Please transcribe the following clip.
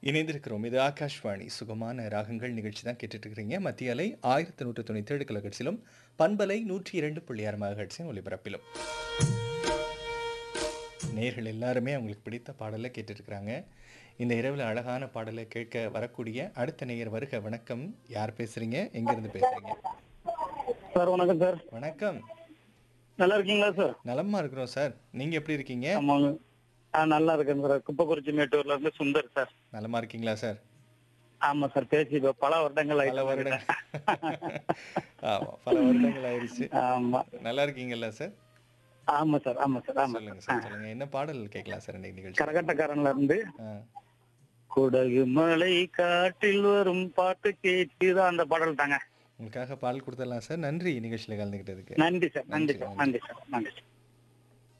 இணைந்திருக்கிறோம் இது ஆகாஷ்வாணி சுகமான ராகங்கள் நிகழ்ச்சி தான் கேட்டுட்டு இருக்கிறீங்க மத்திய அலை ஆயிரத்தி நூற்று தொண்ணூற்றி ஏழு கிலோகட்ஸிலும் பண்பலை நூற்றி இரண்டு புள்ளி ஆறு மெகாஹெட்ஸின் ஒலிபரப்பிலும் நேர்கள் எல்லாருமே அவங்களுக்கு பிடித்த பாடலை கேட்டுட்டு இருக்கிறாங்க இந்த இரவில் அழகான பாடலை கேட்க வரக்கூடிய அடுத்த நேயர் வருக வணக்கம் யார் பேசுறீங்க எங்கிருந்து பேசுறீங்க சார் வணக்கம் சார் வணக்கம் நல்லா இருக்கீங்களா சார் நலமா இருக்கிறோம் சார் நீங்க எப்படி இருக்கீங்க ஆமாங்க ஆ நல்லா இருக்கேன் சார் குப்பக்குறிச்சி மேட்டூர்ல இருந்து சுந்தர் சார் நலமா இருக்கீங்களா சார் ஆமா சார் பேசி இப்ப பல வருடங்கள் பல ஆயிடுச்சு வருடங்கள் ஆமா பல வருடங்கள் ஆயிடுச்சு ஆமா நல்லா இருக்கீங்கல்ல சார் ஆமா சார் ஆமா சார் ஆமா சொல்லுங்க சார் சொல்லுங்க என்ன பாடல் கேட்கலாம் சார் இன்னைக்கு நிகழ்ச்சி கரகட்டக்காரன்ல இருந்து ஆ, குடகு மலை காட்டில் வரும் பாட்டு கேட்குதா அந்த பாடல் தாங்க உங்களுக்காக பாடல் கொடுத்துடலாம் சார் நன்றி நிகழ்ச்சியில் கலந்துக்கிட்டதுக்கு நன்றி சார் நன்றி சார் நன்றி சார் நன்றி சார்